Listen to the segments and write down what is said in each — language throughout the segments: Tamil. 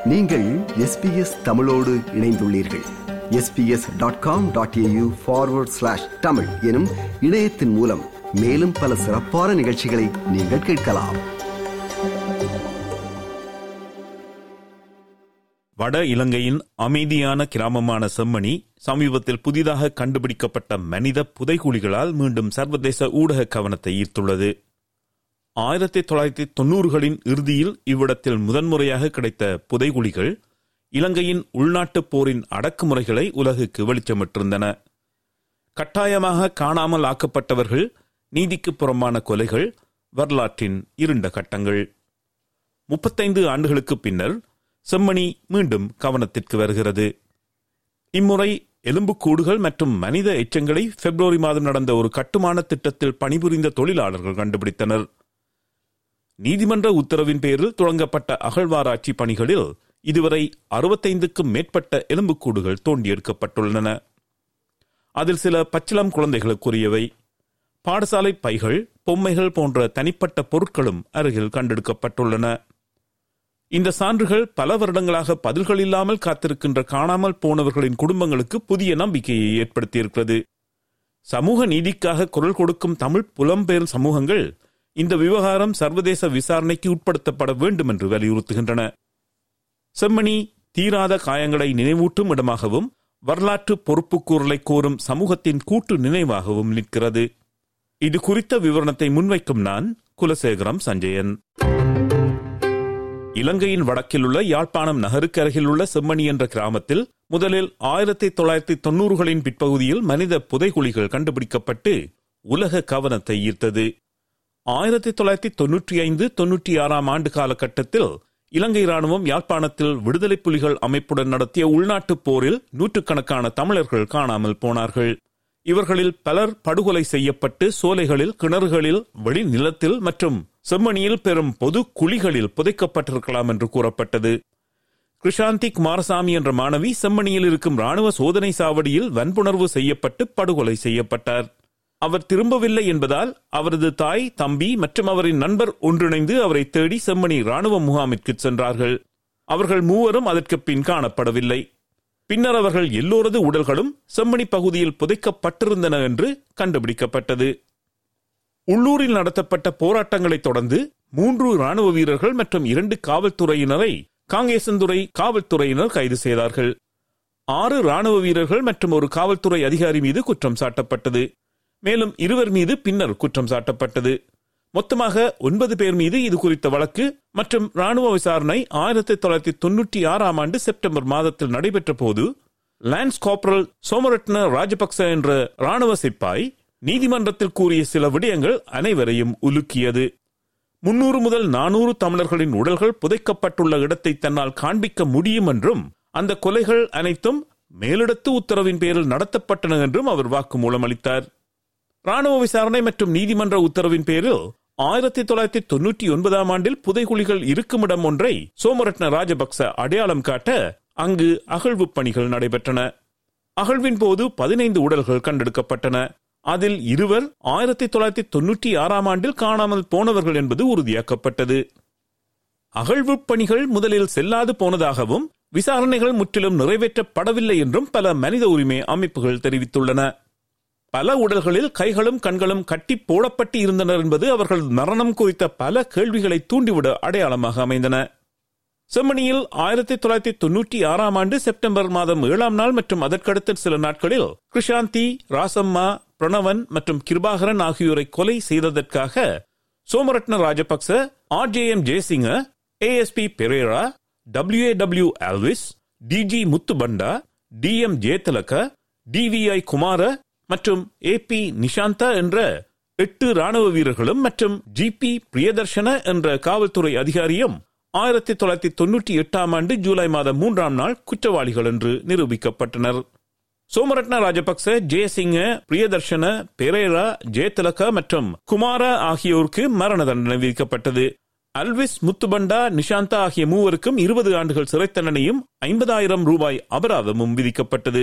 நீங்கள் எஸ்பிஎஸ் தமிழோடு இணைந்துள்ளீர்கள் SBS dot com dot AU forward slash Tamil எனும் இணையத்தின் மூலம் மேலும் பல சிறப்பான நிகழ்ச்சிகளை நீங்கள் கேட்கலாம் வட இலங்கையின் அமைதியான கிராமமான செம்மணி சமீபத்தில் புதிதாக கண்டுபிடிக்கப்பட்ட மனித புதைகுழிகளால் மீண்டும் சர்வதேச ஊடக கவனத்தை ஈர்த்துள்ளது ஆயிரத்தி தொள்ளாயிரத்தி தொன்னூறுகளின் இறுதியில் இவ்விடத்தில் முதன்முறையாக கிடைத்த புதைகுழிகள் இலங்கையின் உள்நாட்டுப் போரின் அடக்குமுறைகளை உலகுக்கு வெளிச்சமிட்டிருந்தன கட்டாயமாக காணாமல் ஆக்கப்பட்டவர்கள் நீதிக்கு புறம்பான கொலைகள் வரலாற்றின் இருண்ட கட்டங்கள் முப்பத்தைந்து ஆண்டுகளுக்கு பின்னர் செம்மணி மீண்டும் கவனத்திற்கு வருகிறது இம்முறை எலும்புக்கூடுகள் மற்றும் மனித எச்சங்களை பிப்ரவரி மாதம் நடந்த ஒரு கட்டுமான திட்டத்தில் பணிபுரிந்த தொழிலாளர்கள் கண்டுபிடித்தனர் நீதிமன்ற உத்தரவின் பேரில் தொடங்கப்பட்ட அகழ்வாராய்ச்சி பணிகளில் இதுவரை அறுபத்தைந்துக்கும் மேற்பட்ட எலும்புக்கூடுகள் தோண்டி எடுக்கப்பட்டுள்ளன அதில் சில பச்சிளம் குழந்தைகளுக்குரியவை பாடசாலை பைகள் பொம்மைகள் போன்ற தனிப்பட்ட பொருட்களும் அருகில் கண்டெடுக்கப்பட்டுள்ளன இந்த சான்றுகள் பல வருடங்களாக பதில்கள் இல்லாமல் காத்திருக்கின்ற காணாமல் போனவர்களின் குடும்பங்களுக்கு புதிய நம்பிக்கையை ஏற்படுத்தியிருக்கிறது சமூக நீதிக்காக குரல் கொடுக்கும் தமிழ் புலம்பெயர் சமூகங்கள் இந்த விவகாரம் சர்வதேச விசாரணைக்கு உட்படுத்தப்பட வேண்டும் என்று வலியுறுத்துகின்றன செம்மணி தீராத காயங்களை நினைவூட்டும் இடமாகவும் வரலாற்று பொறுப்புக்கூறலை கோரும் சமூகத்தின் கூட்டு நினைவாகவும் நிற்கிறது இது குறித்த விவரணத்தை முன்வைக்கும் நான் குலசேகரம் சஞ்சயன் இலங்கையின் வடக்கில் உள்ள யாழ்ப்பாணம் நகருக்கு அருகில் உள்ள செம்மணி என்ற கிராமத்தில் முதலில் ஆயிரத்தி தொள்ளாயிரத்தி தொன்னூறுகளின் பிற்பகுதியில் மனித புதைகுழிகள் கண்டுபிடிக்கப்பட்டு உலக கவனத்தை ஈர்த்தது ஆயிரத்தி தொள்ளாயிரத்தி தொன்னூற்றி ஐந்து தொன்னூற்றி ஆறாம் ஆண்டு காலகட்டத்தில் இலங்கை ராணுவம் யாழ்ப்பாணத்தில் விடுதலை புலிகள் அமைப்புடன் நடத்திய உள்நாட்டுப் போரில் நூற்றுக்கணக்கான தமிழர்கள் காணாமல் போனார்கள் இவர்களில் பலர் படுகொலை செய்யப்பட்டு சோலைகளில் கிணறுகளில் வெளிநிலத்தில் மற்றும் செம்மணியில் பெரும் பொது குழிகளில் புதைக்கப்பட்டிருக்கலாம் என்று கூறப்பட்டது கிருஷாந்தி குமாரசாமி என்ற மாணவி செம்மணியில் இருக்கும் ராணுவ சோதனை சாவடியில் வன்புணர்வு செய்யப்பட்டு படுகொலை செய்யப்பட்டார் அவர் திரும்பவில்லை என்பதால் அவரது தாய் தம்பி மற்றும் அவரின் நண்பர் ஒன்றிணைந்து அவரை தேடி செம்மணி ராணுவ முகாமிற்கு சென்றார்கள் அவர்கள் மூவரும் அதற்கு பின் காணப்படவில்லை பின்னர் அவர்கள் எல்லோரது உடல்களும் செம்மணி பகுதியில் புதைக்கப்பட்டிருந்தன என்று கண்டுபிடிக்கப்பட்டது உள்ளூரில் நடத்தப்பட்ட போராட்டங்களைத் தொடர்ந்து மூன்று ராணுவ வீரர்கள் மற்றும் இரண்டு காவல்துறையினரை காங்கேசந்துறை காவல்துறையினர் கைது செய்தார்கள் ஆறு ராணுவ வீரர்கள் மற்றும் ஒரு காவல்துறை அதிகாரி மீது குற்றம் சாட்டப்பட்டது மேலும் இருவர் மீது பின்னர் குற்றம் சாட்டப்பட்டது மொத்தமாக ஒன்பது பேர் மீது இது குறித்த வழக்கு மற்றும் ராணுவ விசாரணை ஆயிரத்தி தொள்ளாயிரத்தி தொன்னூற்றி ஆறாம் ஆண்டு செப்டம்பர் மாதத்தில் நடைபெற்ற போது லான்ஸ் காப்ரல் சோமரட்ன ராஜபக்ச என்ற ராணுவ சிப்பாய் நீதிமன்றத்தில் கூறிய சில விடயங்கள் அனைவரையும் உலுக்கியது முன்னூறு முதல் நானூறு தமிழர்களின் உடல்கள் புதைக்கப்பட்டுள்ள இடத்தை தன்னால் காண்பிக்க முடியும் என்றும் அந்த கொலைகள் அனைத்தும் மேலிடத்து உத்தரவின் பேரில் நடத்தப்பட்டன என்றும் அவர் வாக்குமூலம் அளித்தார் ராணுவ விசாரணை மற்றும் நீதிமன்ற உத்தரவின் பேரில் ஆயிரத்தி தொள்ளாயிரத்தி தொன்னூற்றி ஒன்பதாம் ஆண்டில் புதைகுழிகள் இருக்கும் இடம் ஒன்றை சோமரட்ன ராஜபக்ச அடையாளம் காட்ட அங்கு அகழ்வு பணிகள் நடைபெற்றன அகழ்வின் போது பதினைந்து உடல்கள் கண்டெடுக்கப்பட்டன அதில் இருவர் ஆயிரத்தி தொள்ளாயிரத்தி தொன்னூற்றி ஆறாம் ஆண்டில் காணாமல் போனவர்கள் என்பது உறுதியாக்கப்பட்டது அகழ்வு பணிகள் முதலில் செல்லாது போனதாகவும் விசாரணைகள் முற்றிலும் நிறைவேற்றப்படவில்லை என்றும் பல மனித உரிமை அமைப்புகள் தெரிவித்துள்ளன பல உடல்களில் கைகளும் கண்களும் கட்டி போடப்பட்டு இருந்தனர் என்பது அவர்கள் மரணம் குறித்த பல கேள்விகளை தூண்டிவிட அடையாளமாக அமைந்தன செம்மணியில் ஆயிரத்தி தொள்ளாயிரத்தி தொன்னூற்றி ஆறாம் ஆண்டு செப்டம்பர் மாதம் ஏழாம் நாள் மற்றும் அதற்கடுத்த சில நாட்களில் கிருஷாந்தி ராசம்மா பிரணவன் மற்றும் கிருபாகரன் ஆகியோரை கொலை செய்ததற்காக Somaratne Rajapaksa R J M Jayasinghe ASP Perera WA W Alwis DG Muthubanda D M Jayathilaka DVI Kumara மற்றும் ஏ பி நிஷாந்தா என்ற எட்டு ராணுவ வீரர்களும் மற்றும் ஜி பி பிரியதர்ஷன என்ற காவல்துறை அதிகாரியும் ஆயிரத்தி தொள்ளாயிரத்தி தொன்னூற்றி எட்டாம் ஆண்டு ஜூலை மாதம் மூன்றாம் நாள் குற்றவாளிகள் என்று நிரூபிக்கப்பட்டனர் சோமரட்ன ராஜபக்ச ஜெயசிங்க பிரியதர்ஷன பெரேரா ஜெயதிலக மற்றும் குமாரா ஆகியோருக்கு மரண தண்டனை விதிக்கப்பட்டது அல்விஸ் முத்துபண்டா நிஷாந்தா ஆகிய மூவருக்கும் இருபது ஆண்டுகள் சிறை தண்டனையும் ஐம்பதாயிரம் ரூபாய் அபராதமும் விதிக்கப்பட்டது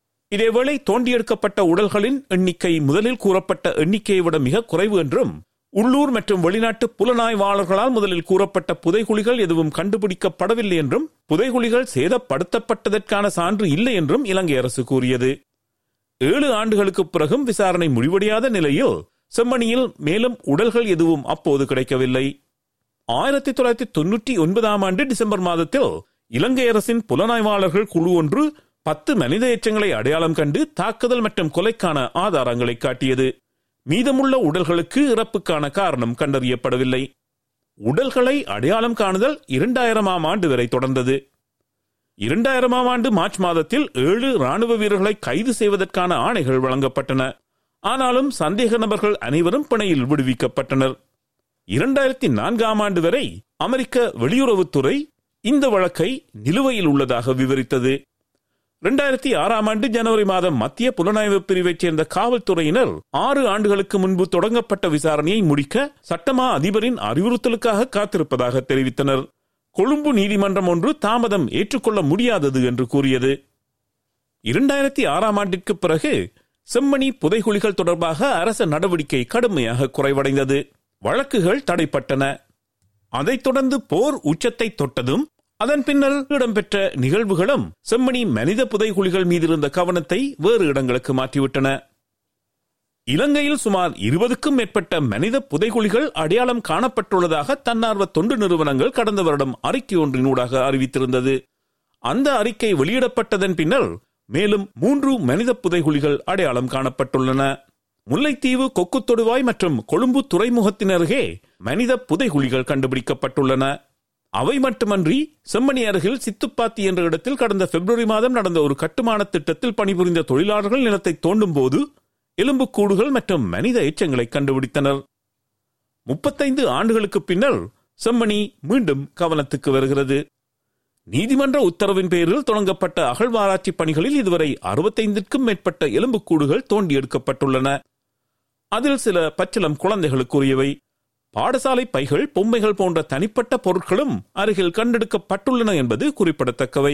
இதேவேளை தோண்டியெடுக்கப்பட்ட உடல்களின் எண்ணிக்கை முதலில் கூறப்பட்ட எண்ணிக்கையை விட மிக குறைவு என்றும் உள்ளூர் மற்றும் வெளிநாட்டு புலனாய்வாளர்களால் முதலில் கூறப்பட்ட புதைகுழிகள் எதுவும் கண்டுபிடிக்கப்படவில்லை என்றும் புதைகுழிகள் சேதப்படுத்தப்பட்டதற்கான சான்று இல்லை என்றும் இலங்கை அரசு கூறியது ஏழு ஆண்டுகளுக்கு பிறகும் விசாரணை முடிவடையாத நிலையில் செம்மணியில் மேலும் உடல்கள் எதுவும் அப்போது கிடைக்கவில்லை ஆயிரத்தி தொள்ளாயிரத்தி தொன்னூற்றி ஒன்பதாம் ஆண்டு டிசம்பர் மாதத்தில் இலங்கை அரசின் புலனாய்வாளர்கள் குழு ஒன்று பத்து மனித எச்சங்களை அடையாளம் கண்டு தாக்குதல் மற்றும் கொலைக்கான ஆதாரங்களை காட்டியது மீதமுள்ள உடல்களுக்கு இறப்புக்கான காரணம் கண்டறியப்படவில்லை உடல்களை அடையாளம் காணுதல் இரண்டாயிரமாம் ஆண்டு வரை தொடர்ந்தது இரண்டாயிரமாம் ஆண்டு மார்ச் மாதத்தில் ஏழு ராணுவ வீரர்களை கைது செய்வதற்கான ஆணைகள் வழங்கப்பட்டன ஆனாலும் சந்தேக நபர்கள் அனைவரும் பிணையில் விடுவிக்கப்பட்டனர் இரண்டாயிரத்தி நான்காம் ஆண்டு வரை அமெரிக்க வெளியுறவுத்துறை இந்த வழக்கை நிலுவையில் உள்ளதாக விவரித்தது இரண்டாயிரத்தி ஆறாம் ஆண்டு ஜனவரி மாதம் மத்திய புலனாய்வு பிரிவைச் சேர்ந்த காவல்துறையினர் ஆறு ஆண்டுகளுக்கு முன்பு தொடங்கப்பட்ட விசாரணையை முடிக்க சட்டமா அதிபரின் அறிவுறுத்தலுக்காக காத்திருப்பதாக தெரிவித்தனர் கொழும்பு நீதிமன்றம் ஒன்று தாமதம் ஏற்றுக்கொள்ள முடியாதது என்று கூறியது இரண்டாயிரத்தி ஆறாம் ஆண்டிற்கு பிறகு செம்மணி புதைகுழிகள் தொடர்பாக அரச நடவடிக்கை கடுமையாக குறைவடைந்தது வழக்குகள் தடைப்பட்டன அதைத் தொடர்ந்து போர் உச்சத்தை தொட்டதும் அதன் பின்னர் இடம்பெற்ற நிகழ்வுகளும் செம்மணி மனித புதைகுழிகள் மீதிருந்த கவனத்தை வேறு இடங்களுக்கு மாற்றிவிட்டன இலங்கையில் சுமார் இருபதுக்கும் மேற்பட்ட மனித புதைகுழிகள் அடையாளம் காணப்பட்டுள்ளதாக தன்னார்வ தொண்டு நிறுவனங்கள் கடந்த வருடம் அறிக்கை ஒன்றினூடாக அறிவித்திருந்தது அந்த அறிக்கை வெளியிடப்பட்டதன் பின்னர் மேலும் மூன்று மனித புதைகுழிகள் அடையாளம் காணப்பட்டுள்ளன முல்லைத்தீவு கொக்கு தொடுவாய் மற்றும் கொழும்பு துறைமுகத்தின் அருகே மனித புதைகுழிகள் கண்டுபிடிக்கப்பட்டுள்ளன அவை மட்டுமன்றி செம்மணி அருகில் சித்துப்பாத்தி என்ற இடத்தில் கடந்த பிப்ரவரி மாதம் நடந்த ஒரு கட்டுமான திட்டத்தில் பணிபுரிந்த தொழிலாளர்கள் நிலத்தை தோண்டும் போது எலும்புக்கூடுகள் மற்றும் மனித எச்சங்களை கண்டுபிடித்தனர் முப்பத்தைந்து ஆண்டுகளுக்கு பின்னர் செம்மணி மீண்டும் கவனத்துக்கு வருகிறது நீதிமன்ற உத்தரவின் பேரில் தொடங்கப்பட்ட அகழ்வாராய்ச்சி பணிகளில் இதுவரை அறுபத்தைந்திற்கும் மேற்பட்ட எலும்புக்கூடுகள் தோண்டி எடுக்கப்பட்டுள்ளன அதில் சில பச்சிலம் குழந்தைகளுக்குரியவை பாடசாலை பைகள் பொம்மைகள் போன்ற தனிப்பட்ட பொருட்களும் அருகில் கண்டெடுக்கப்பட்டுள்ளன என்பது குறிப்பிடத்தக்கவை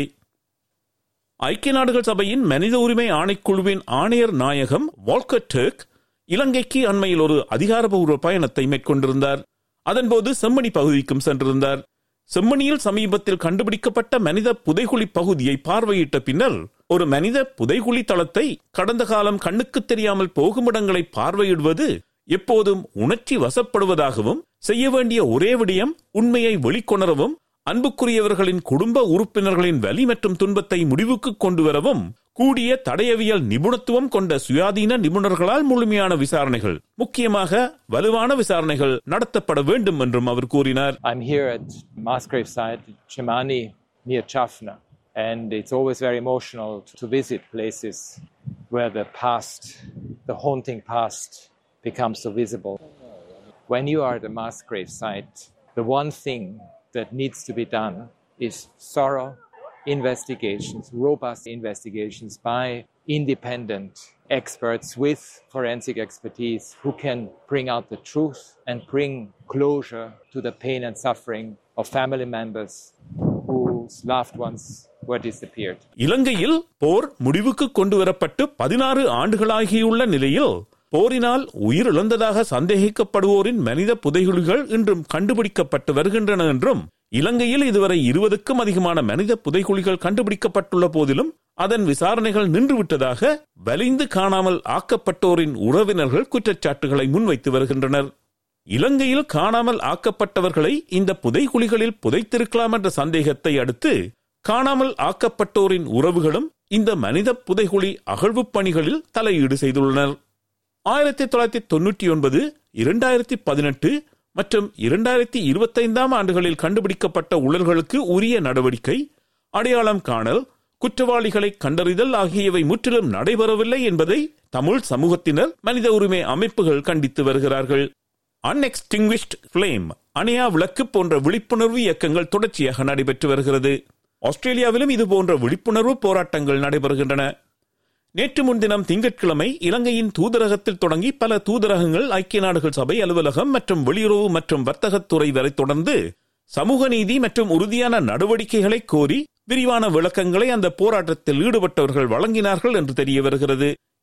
ஐக்கிய நாடுகள் சபையின் மனித உரிமை ஆணைக்குழுவின் ஆணையர் நாயகம் வால்கர் டர்க் இலங்கைக்கு அண்மையில் ஒரு அதிகாரப்பூர்வ பயணத்தை மேற்கொண்டிருந்தார் அதன்போது செம்மணி பகுதிக்கும் சென்றிருந்தார் செம்மணியில் சமீபத்தில் கண்டுபிடிக்கப்பட்ட மனித புதைகுழி பகுதியை பார்வையிட்ட பின்னர் ஒரு மனித புதைகுழி தளத்தை கடந்த காலம் கண்ணுக்கு தெரியாமல் போகும் இடங்களை பார்வையிடுவது எப்போதும் உணர்ச்சி வசப்படுவதாகவும் செய்ய வேண்டிய ஒரே விடயம் உண்மையை வெளிக்கொணரவும் அன்புக்குரியவர்களின் குடும்ப உறுப்பினர்களின் வலி மற்றும் துன்பத்தை முடிவுக்கு கொண்டு வரவும் கூடிய தடயவியல் நிபுணத்துவம் கொண்ட சுயாதீன நிபுணர்களால் முழுமையான விசாரணைகள் முக்கியமாக வலுவான விசாரணைகள் நடத்தப்பட வேண்டும் என்றும் அவர் கூறினார் I'm here at mass grave site Chemani near Jaffna, and it's always very emotional to visit places where the past, the haunting past, becomes so visible. When you are at a mass grave site, the one thing that needs to be done is thorough investigations, robust investigations by independent experts with forensic expertise who can bring out the truth and bring closure to the pain and suffering of family members whose loved ones were disappeared. இலங்கையில் போர் முடிவுக்கு கொண்டு வரப்பட்டு பதினாறு ஆண்டுகளாகியுள்ள நிலையில் போரினால் உயிரிழந்ததாக சந்தேகிக்கப்படுவோரின் மனித புதைகுழிகள் இன்றும் கண்டுபிடிக்கப்பட்டு வருகின்றன என்றும் இலங்கையில் இதுவரை இருபதுக்கும் அதிகமான மனித புதைகுழிகள் கண்டுபிடிக்கப்பட்டுள்ள போதிலும் அதன் விசாரணைகள் நின்றுவிட்டதாக வலிந்து காணாமல் ஆக்கப்பட்டோரின் உறவினர்கள் குற்றச்சாட்டுகளை முன்வைத்து வருகின்றனர் இலங்கையில் காணாமல் ஆக்கப்பட்டவர்களை இந்த புதைகுழிகளில் புதைத்திருக்கலாம் என்ற சந்தேகத்தை அடுத்து காணாமல் ஆக்கப்பட்டோரின் உறவுகளும் இந்த மனித புதைகுழி அகழ்வுப் பணிகளில் தலையீடு செய்துள்ளனர் ஆயிரத்தி தொள்ளாயிரத்தி தொன்னூற்றி ஒன்பது இரண்டாயிரத்தி பதினெட்டு மற்றும் இரண்டாயிரத்தி இருபத்தைந்தாம் ஆண்டுகளில் கண்டுபிடிக்கப்பட்ட உடல்களுக்கு உரிய நடவடிக்கை அடையாளம் காணல் குற்றவாளிகளை கண்டறிதல் ஆகியவை முற்றிலும் நடைபெறவில்லை என்பதை தமிழ் சமூகத்தினர் மனித உரிமை அமைப்புகள் கண்டித்து வருகிறார்கள் அன்எக்ஸ்டிங்விஷ்ட் ஃபிளேம் அணையா விளக்கு போன்ற விழிப்புணர்வு இயக்கங்கள் தொடர்ச்சியாக நடைபெற்று வருகிறது ஆஸ்திரேலியாவிலும் இது போன்ற விழிப்புணர்வு போராட்டங்கள் நடைபெறுகின்றன நேற்று முன்தினம் திங்கட்கிழமை இலங்கையின் தூதரகத்தில் தொடங்கி பல தூதரகங்கள் ஐக்கிய நாடுகள் சபை அலுவலகம் மற்றும் வெளியுறவு மற்றும் வர்த்தகத்துறை வரை தொடர்ந்து சமூக நீதி மற்றும் உறுதியான நடவடிக்கைகளை கோரி விரிவான விளக்கங்களை அந்த போராட்டத்தில் ஈடுபட்டவர்கள் வழங்கினார்கள் என்று தெரிய வருகிறது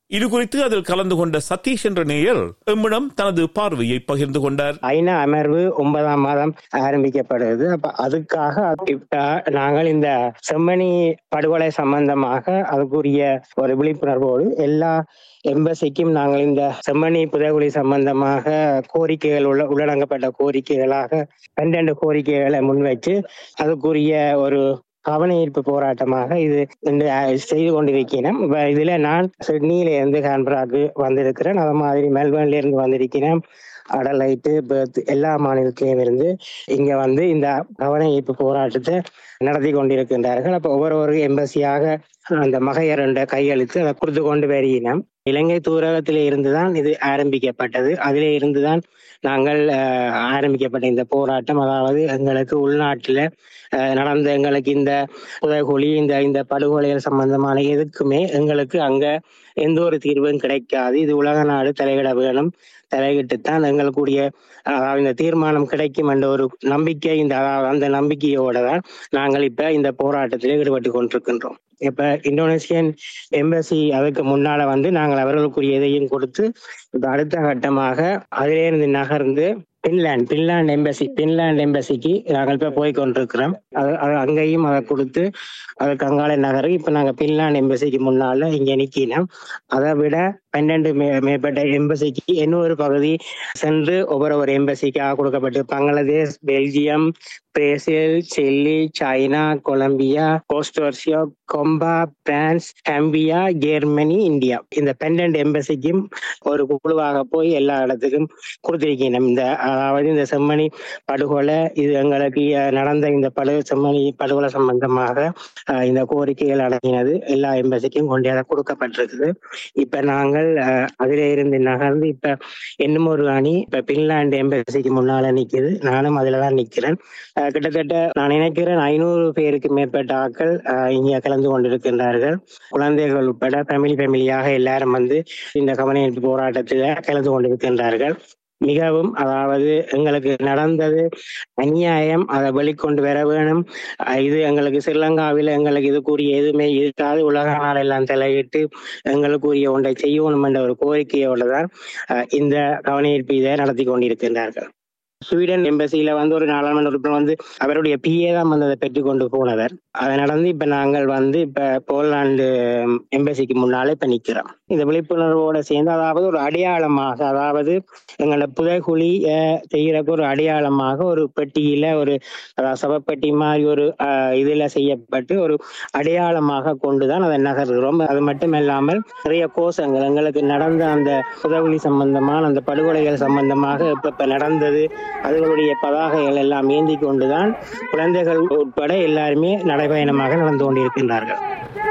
இது குறித்து அதில் கலந்து கொண்ட சதீஷ் என்ற நேயர் எம்மிடம் தனது பார்வையை பகிர்ந்து கொண்டார் ஐநா அமர்வு ஒன்பதாம் மாதம் ஆரம்பிக்கப்படுது அப்ப அதுக்காக இப்ப நாங்கள் இந்த செம்மணி படுகொலை சம்பந்தமாக அதுக்குரிய ஒரு விழிப்புணர்வோடு எல்லா எம்பசிக்கும் நாங்கள் இந்த செம்மணி புதைகுழி சம்பந்தமாக கோரிக்கைகள் உள்ள உள்ளடங்கப்பட்ட கோரிக்கைகளாக பன்னெண்டு கோரிக்கைகளை முன்வைச்சு அதுக்குரிய ஒரு கவன ஈர்ப்பு போராட்டமாக இது இந்த, அஹ், செய்து கொண்டிருக்கிறேன் இப்ப இதுல நான் சிட்னியில இருந்து கான்பராக்கு வந்திருக்கிறேன் அது மாதிரி மெல்பர்ன்ல இருந்து வந்திருக்கிறேன் அடலைட்டு பெர்த் எல்லா மாநிலத்திலையும் இருந்து இங்க வந்து இந்த கவன ஈர்ப்பு போராட்டத்தை நடத்தி கொண்டிருக்கின்றார்கள் அப்ப ஒவ்வொரு ஒரு எம்பசியாக அந்த மகையர் என்ற கையெழுத்து அதை கொடுத்து கொண்டு வருகிறோம் இலங்கை தூரகத்திலே இருந்துதான் இது ஆரம்பிக்கப்பட்டது அதிலே இருந்துதான் நாங்கள் அஹ், ஆரம்பிக்கப்பட்ட இந்த போராட்டம் அதாவது எங்களுக்கு உள்நாட்டில் அஹ், நடந்த எங்களுக்கு இந்த புதைகுழி இந்த இந்த படுகொலைகள் சம்பந்தமான எதுக்குமே எங்களுக்கு அங்க எந்த ஒரு தீர்வும் கிடைக்காது இது உலக நாடு தலையிட வேணும் தலையிட்டுத்தான் எங்களுக்குரிய அதாவது இந்த தீர்மானம் கிடைக்கும் என்ற ஒரு நம்பிக்கை இந்த அதாவது அந்த நம்பிக்கையோட தான் நாங்கள் இப்ப இந்த போராட்டத்திலே ஈடுபட்டு கொண்டிருக்கின்றோம் இப்ப இந்தோனேசியன் எம்பசி அதுக்கு முன்னால வந்து நாங்கள் அவர்களுக்குரிய இதையும் கொடுத்து இப்ப அடுத்த கட்டமாக அதிலிருந்து நகர்ந்து பின்லாந்து பின்லாந்து எம்பசி பின்லாந்து எம்பசிக்கு நாங்கள் இப்ப போய் கொண்டிருக்கிறோம் அது அது அங்கேயும் அதை கொடுத்து அது கங்காள நகர் இப்ப நாங்க பின்லாந்து எம்பசிக்கு முன்னால இங்க நிக்கிறோம் அதை விட பன்னெண்டு மே மேற்பட்ட எம்பசிக்கு இன்னொரு பகுதி சென்று ஒவ்வொரு ஒரு எம்பசிக்காக கொடுக்கப்பட்டு Bangladesh Belgium Brazil Chile China Colombia கோஸ்டோர்சியா கொம்பா பிரான்ஸ் ஹம்பியா ஜெர்மனி இந்தியா இந்த பன்னெண்டு எம்பசிக்கும் ஒரு குழுவாக போய் எல்லா இடத்துக்கும் கொடுத்திருக்கணும் இந்த அதாவது இந்த செம்மணி படுகொலை இது எங்களுக்கு அஹ், நடந்த இந்த படு செம்மணி படுகொலை சம்பந்தமாக அஹ், இந்த கோரிக்கைகள் அடங்கினது எல்லா எம்பசிக்கும் கொண்டு அதை கொடுக்கப்பட்டிருக்குது இப்ப நாங்கள் அஹ், அதிலே இருந்து நகர்ந்து இப்ப இன்னும் ஒரு அணி இப்ப பின்லாந்து எம்பசிக்கு முன்னால நிக்குது நானும் அதுல தான் நிக்கிறேன் அஹ், கிட்டத்தட்ட நான் நினைக்கிறேன் ஐநூறு பேருக்கு மேற்பட்ட ஆட்கள் அஹ், இங்க கலந்து கொண்டிருக்கின்றார்கள் குழந்தைகள் உட்பட ஃபேமிலி ஃபேமிலியாக எல்லாரும் வந்து இந்த கவனிப்பு போராட்டத்தில் கலந்து கொண்டிருக்கின்றார்கள் மிகவும் அதாவது எங்களுக்கு நடந்தது அநியாயம் அதை வெளிக்கொண்டு வர வேணும் அஹ் இது எங்களுக்கு ஸ்ரீலங்காவில் எங்களுக்கு இதுக்குரிய எதுவுமே இருக்காது உலக நாடெல்லாம் தலையிட்டு எங்களுக்குரிய ஒன்றை செய்யணும் என்ற ஒரு கோரிக்கையோடு தான் அஹ் இந்த கவனஈர்ப்பு இதை நடத்தி கொண்டிருக்கின்றார்கள் ஸ்வீடன் எம்பசியில வந்து ஒரு நாடாளுமன்ற உறுப்பினர் வந்து அவருடைய பிஏ தான் வந்து அதை பெற்றுக் கொண்டு போனவர் அதை நடந்து இப்ப நாங்கள் வந்து இப்ப போலாந்து எம்பசிக்கு முன்னாலே இப்ப நிக்கிறோம் இந்த விழிப்புணர்வோட சேர்ந்து அதாவது ஒரு அடையாளமாக அதாவது எங்களோட புதைகுழி செய்யறதுக்கு ஒரு அடையாளமாக ஒரு பெட்டியில ஒரு அதாவது சவப்பெட்டி மாதிரி ஒரு அஹ், இதுல செய்யப்பட்டு ஒரு அடையாளமாக கொண்டுதான் அதை நகர்கிறோம் அது மட்டும் இல்லாமல் நிறைய கோஷங்கள் எங்களுக்கு நடந்த அந்த புதகுழி சம்பந்தமான அந்த படுகொலைகள் சம்பந்தமாக இப்ப இப்ப நடந்தது அதுகளுடைய பதாகைகள் எல்லாம் ஏந்தி கொண்டுதான் குழந்தைகள் உட்பட எல்லாருமே நடைபயணமாக நடந்து கொண்டிருக்கின்றார்கள்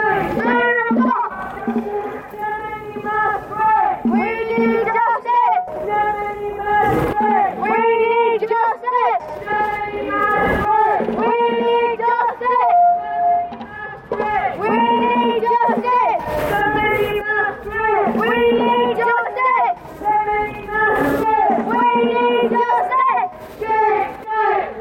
We need justice! We need justice! We need justice! We need justice! We need justice! We need justice!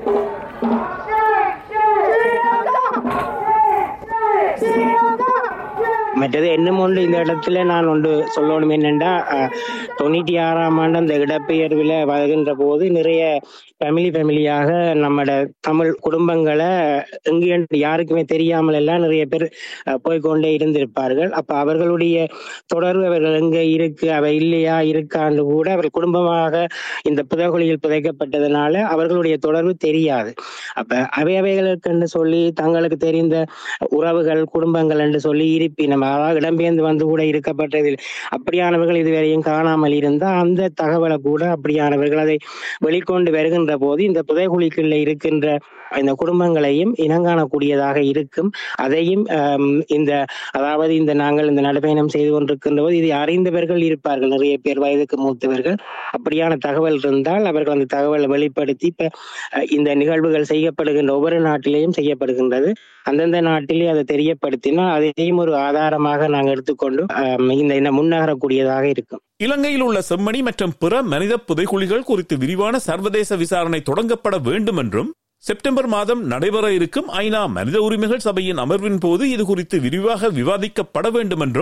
Sri Lanka! மற்றது இன்னும் ஒன்று இந்த இடத்துல நான் ஒன்று சொல்லணும் என்னென்னா தொண்ணூற்றி ஆறாம் ஆண்டு அந்த இடப்பெயர்வில் வருகின்ற போது நிறைய ஃபேமிலி ஃபேமிலியாக நம்மட தமிழ் குடும்பங்களை எங்கே யாருக்குமே தெரியாமல் எல்லாம் நிறைய பேர் அஹ், போய்க்கொண்டே இருந்திருப்பார்கள் அப்ப அவர்களுடைய தொடர்பு அவர்கள் எங்க இருக்கு அவை இல்லையா இருக்கான்னு கூட அவர் குடும்பமாக இந்த புதைகுழியில் புதைக்கப்பட்டதுனால அவர்களுடைய தொடர்பு தெரியாது அப்ப அவை அவைகளுக்கு சொல்லி தங்களுக்கு தெரிந்த உறவுகள் குடும்பங்கள் என்று சொல்லி இருப்பினம் அதாவது இடம்பெயர்ந்து வந்து கூட இருக்கப்பட்டதில் அப்படியானவர்கள் இதுவரையும் காணாமல் இருந்தால் அந்த தகவலை கூட அப்படியானவர்கள் அதை வெளிக்கொண்டு வருகின்ற போது இந்த புதைகுழிக்குள்ள இருக்கின்ற இந்த குடும்பங்களையும் இனங்காணக்கூடியதாக இருக்கும் அதையும் ஆம், இந்த அதாவது இந்த நாங்கள் இந்த நடைபயணம் செய்து கொண்டிருக்கின்ற போது இதை அறிந்தவர்கள் இருப்பார்கள் நிறைய பேர் வயதுக்கு மூத்தவர்கள் அப்படியான தகவல் இருந்தால் அவர்கள் அந்த தகவலை வெளிப்படுத்தி இப்ப அஹ், இந்த நிகழ்வுகள் செய்யப்படுகின்ற ஒவ்வொரு நாட்டிலேயும் செய்யப்படுகின்றது அந்தந்த நாட்டிலே அதை தெரியப்படுத்தினால் அதையும் ஒரு ஆதாரமாக நாங்கள் எடுத்துக்கொண்டு ஆம், இந்த இந்த முன்னகரக்கூடியதாக இருக்கும் இலங்கையில் உள்ள செம்மணி மற்றும் பிற மனித புதைகுழிகள் குறித்து விரிவான சர்வதேச விசாரணை தொடங்கப்பட வேண்டும் என்றும் செப்டம்பர் மாதம் நடைபெற இருக்கும் ஐநா மனித உரிமைகள் சபையின் அமர்வின் போது இது குறித்து விரிவாக விவாதிக்கப்பட வேண்டும் என்றும்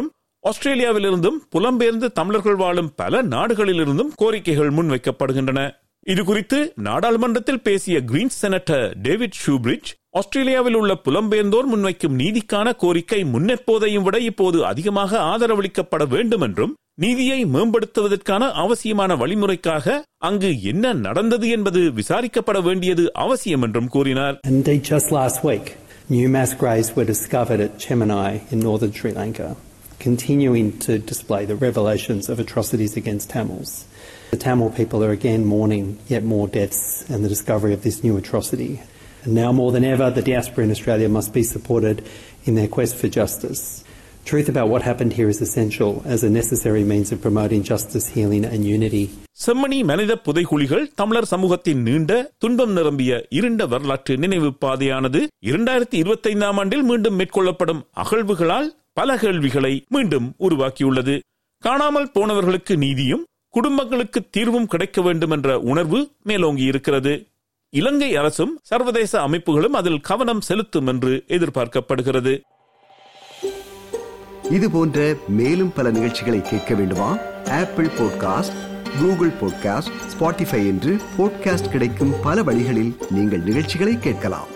ஆஸ்திரேலியாவிலிருந்தும் புலம்பெயர்ந்து தமிழர்கள் வாழும் பல நாடுகளிலிருந்தும் கோரிக்கைகள் முன்வைக்கப்படுகின்றன இது குறித்து நாடாளுமன்றத்தில் பேசிய கிரீன் செனட்டர் டேவிட் ஷூபிரிட்ஜ் ஆஸ்திரேலியாவில் உள்ள புலம்பெயர்ந்தோர் முன்வைக்கும் நீதிக்கான கோரிக்கை முன்னெப்போதையும் விட இப்போது அதிகமாக ஆதரவளிக்கப்பட வேண்டும் என்றும் நீதியை மேம்படுத்துவதற்கான அவசியமான வழிமுறைக்காக அங்கு என்ன நடந்தது என்பது விசாரிக்கப்பட வேண்டியது அவசியம் என்றும் கூறினார் Indeed, just last week, new mass graves were discovered at Chemanai in northern Sri Lanka, continuing to display the revelations of atrocities against Tamils. The Tamil people are again mourning yet more deaths and the discovery of this new atrocity. And now more than ever, the diaspora in Australia must be supported in their quest for justice. Truth about what happened here is essential as a necessary means of promoting justice, healing, and unity Chemmani மனித புதைகுழிகள் தமிழர் சமூகத்தின் நீண்ட துன்பம் நிரம்பிய இருண்ட வரலாற்று நினைவு பாதையானது இரண்டாயிரத்தி இருபத்தி ஐந்தாம் ஆண்டில் மீண்டும் மேற்கொள்ளப்படும் அகழ்வுகளால் பல கேள்விகளை மீண்டும் உருவாக்கியுள்ளது காணாமல் போனவர்களுக்கு நீதியும் குடும்பங்களுக்கு தீர்வும் கிடைக்க வேண்டும் என்ற உணர்வு மேலோங்கி இருக்கிறது இலங்கை அரசும் சர்வதேச அமைப்புகளும் அதில் கவனம் செலுத்தும் என்று எதிர்பார்க்கப்படுகிறது இது போன்ற மேலும் பல நிகழ்ச்சிகளை கேட்க வேண்டுமா Apple podcast Google podcast Spotify என்று பாட்காஸ்ட் கிடைக்கும் பல வழிகளில் நீங்கள் நிகழ்ச்சிகளை கேட்கலாம்